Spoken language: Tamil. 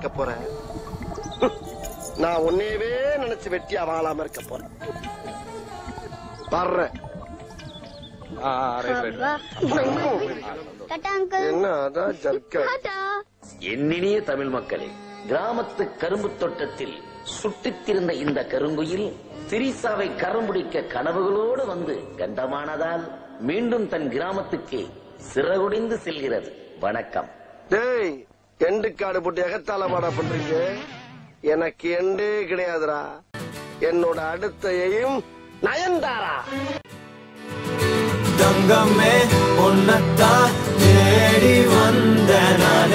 இருக்க போறேன் நான் உன்னையவே நினைச்சு வெட்டியா வாழாம இருக்க போறேன் வர்றேன் டாடா அங்கிள் என்ன அதான் ஜர்க்க டாடா என்னினிய தமிழ் மக்களே கிராமத்து கரும்பு தோட்டத்தில் சுட்டித்திருந்த இந்த கருங்குயில் திரிசாவை கரம்பிடிக்க கனவுகளோடு வந்து கண்டமானதால் மீண்டும் தன் கிராமத்துக்கு சிறகுடிந்து செல்கிறது வணக்கம் டேய் எண்டு காடு போட்டு எகத்தால பாடா பண்றீங்க எனக்கு எண்டே கிடையாதுடா என்னோட அடுத்த எய்ம் நயன்தாரா தங்கமே உன்னத்தான் தேடி வந்த நான்